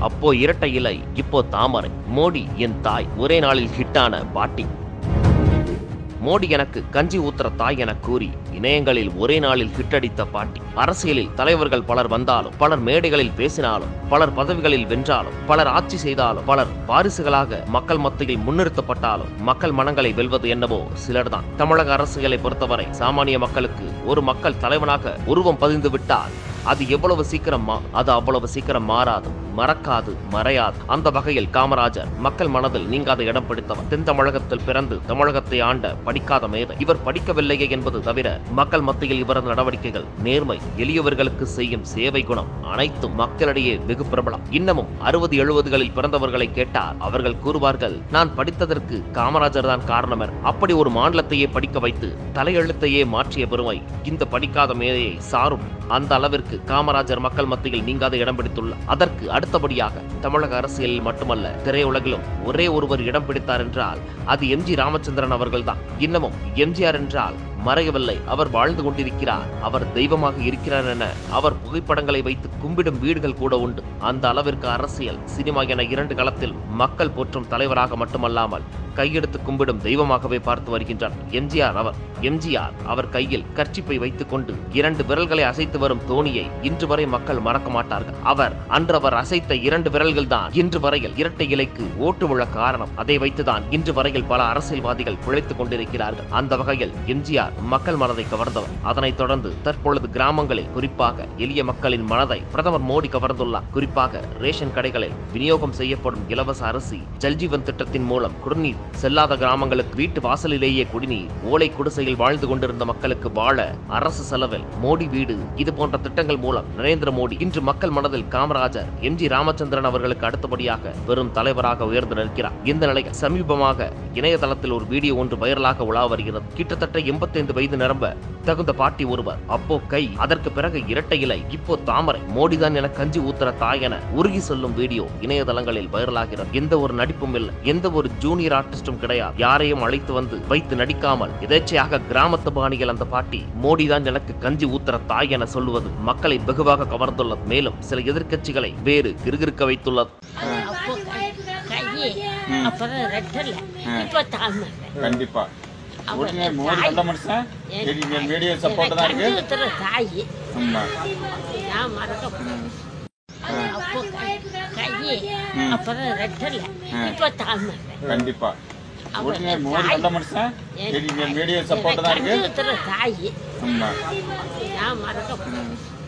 அப்போ இரட்டை இலை இப்போ தாமரை மோடி என் தாய் ஒரே நாளில் ஹிட்டான பாட்டி மோடி எனக்கு கஞ்சி ஊத்துற தாய் என கூறி இணையங்களில் ஒரே நாளில் ஹிட்டடித்த பாட்டி அரசியலில் தலைவர்கள் பலர் வந்தாலும் பலர் மேடைகளில் பேசினாலும் பலர் பதவிகளில் வென்றாலும் பலர் ஆட்சி செய்தாலும் பலர் வாரிசுகளாக மக்கள் மத்தியில் முன்னிறுத்தப்பட்டாலும் மக்கள் மனங்களை வெல்வது என்னவோ சிலர்தான் தமிழக அரசியலை பொறுத்தவரை சாமானிய மக்களுக்கு ஒரு மக்கள் தலைவனாக உருவம் பதிந்து விட்டால் அது எவ்வளவு சீக்கிரம் மா- அது அவ்வளவு சீக்கிரம் மாறாது மறக்காது மறையாது அந்த வகையில் காமராஜர் மக்கள் மனதில் நீங்காத இடம் பிடித்தவர் தென் தமிழகத்தில் பிறந்து தமிழகத்தை ஆண்ட படிக்காத மேதை இவர் படிக்கவில்லையே என்பது தவிர மக்கள் மத்தியில் இவரது நடவடிக்கைகள் நேர்மை எளியவர்களுக்கு செய்யும் சேவை குணம் அனைத்தும் மக்களிடையே வெகு பிரபலம் இன்னமும் அறுபது எழுபதுகளில் பிறந்தவர்களை கேட்டால் அவர்கள் கூறுவார்கள் நான் படித்ததற்கு காமராஜர் தான் காரணம் என. அப்படி ஒரு மாநிலத்தையே படிக்க வைத்து தலையெழுத்தையே மாற்றிய பெருமை இந்த படிக்காத மேதையை சாரும் அந்த அளவிற்கு காமராஜர் மக்கள் மத்தியில் நீங்காத இடம் பிடித்துள்ளார் அதற்கு அடுத்தபடியாக தமிழக அரசியலில் மட்டுமல்ல திரையுலகிலும் ஒரே ஒருவர் இடம் பிடித்தார் என்றால் அது எம்ஜி ராமச்சந்திரன் அவர்கள்தான் இன்னமும் எம்ஜிஆர் என்றால் மறையவில்லை அவர் வாழ்ந்து கொண்டிருக்கிறார் அவர் தெய்வமாக இருக்கிறார் என அவர் புகைப்படங்களை வைத்து கும்பிடும் வீடுகள் கூட உண்டு அந்த அளவிற்கு அரசியல் சினிமா என இரண்டு களத்தில் மக்கள் போற்றும் தலைவராக மட்டுமல்லாமல் கையெடுத்து கும்பிடும் தெய்வமாகவே பார்த்து வருகின்றார் எம்ஜிஆர் அவர் எம்ஜிஆர் அவர் கையில் கர்ச்சிப்பை வைத்துக் கொண்டு இரண்டு விரல்களை அசைத்து வரும் தோணியை இன்று வரை மக்கள் மறக்க மாட்டார்கள் அவர் அன்று அவர் அசைத்த இரண்டு விரல்கள் தான் இன்று வரையில் இரட்டை இலைக்கு ஓட்டு விழ காரணம் அதை வைத்துதான் இன்று வரையில் பல அரசியல்வாதிகள் பிழைத்துக் கொண்டிருக்கிறார்கள் அந்த வகையில் எம்ஜிஆர் மக்கள் மனதை கவர்ந்தவர் அதனைத் தொடர்ந்து தற்பொழுது கிராமங்களில் குறிப்பாக எளிய மக்களின் மனதை பிரதமர் மோடி கவர்ந்துள்ளார் குறிப்பாக ரேஷன் கடைகளில் விநியோகம் செய்யப்படும் இலவச அரிசி ஜல்ஜீவன் திட்டத்தின் மூலம் குடிநீர் செல்லாத கிராமங்களுக்கு வீட்டு வாசலிலேயே குடிநீர் ஓலை குடிசையில் வாழ்ந்து கொண்டிருந்த மக்களுக்கு வாழ அரசு செலவில் மோடி வீடு இது போன்ற திட்டங்கள் மூலம் நரேந்திர மோடி இன்று மக்கள் மனதில் காமராஜர் எம் ஜி ராமச்சந்திரன் அவர்களுக்கு அடுத்தபடியாக பெரும் தலைவராக உயர்ந்து நிற்கிறார் இந்த நிலையில் சமீபமாக இணையதளத்தில் ஒரு வீடியோ ஒன்று வைரலாக உலா வருகிறது கிட்டத்தட்ட எண்பத்தைந்து வயது நிரம்ப தகுந்த பாட்டி ஒருவர் அப்போ கை அதற்கு பிறகு இரட்டை இலை இப்போ தாமரை மோடிதான் என கஞ்சி ஊத்துற தாய் என உருகி சொல்லும் வீடியோ இணையதளங்களில் வைரலாகிறது எந்த ஒரு நடிப்பும் இல்லை எந்த ஒரு ஜூனியர் ஆர்டிஸ்டும் கிடையாது யாரையும் அழைத்து வந்து வைத்து நடிக்காமல் எதேச்சையாக கிராமத்து பாணியில் அந்த பாட்டி மோடிதான் எனக்கு கஞ்சி ஊத்துற தாய் என சொல்லுவது மக்களை வெகுவாக கவர்ந்துள்ளது மேலும் சில எதிர்க்கட்சிகளை வேறு கிறுகிறுக்க வைத்துள்ளது அப்போ கை அப்புறம் ரெட்டல இப்ப தாமரை கண்டிப்பா அவர் உடனே மோடி தாய். நல்ல மனுஷன் என் இது மீடியா சப்போர்ட் தான் கஞ்சி இருக்கு ஊத்துற தாய் ஆமா நான் மறக்க அப்போ கை அப்புறம் ரெட்டல இப்ப தாமரை கண்டிப்பா அவர் உடனே மோடி தாய். நல்ல மனுஷன் என் இது மீடியா சப்போர்ட் தான் கஞ்சி இருக்கு ஊத்துற தாய் ஆமா நான் மறக்க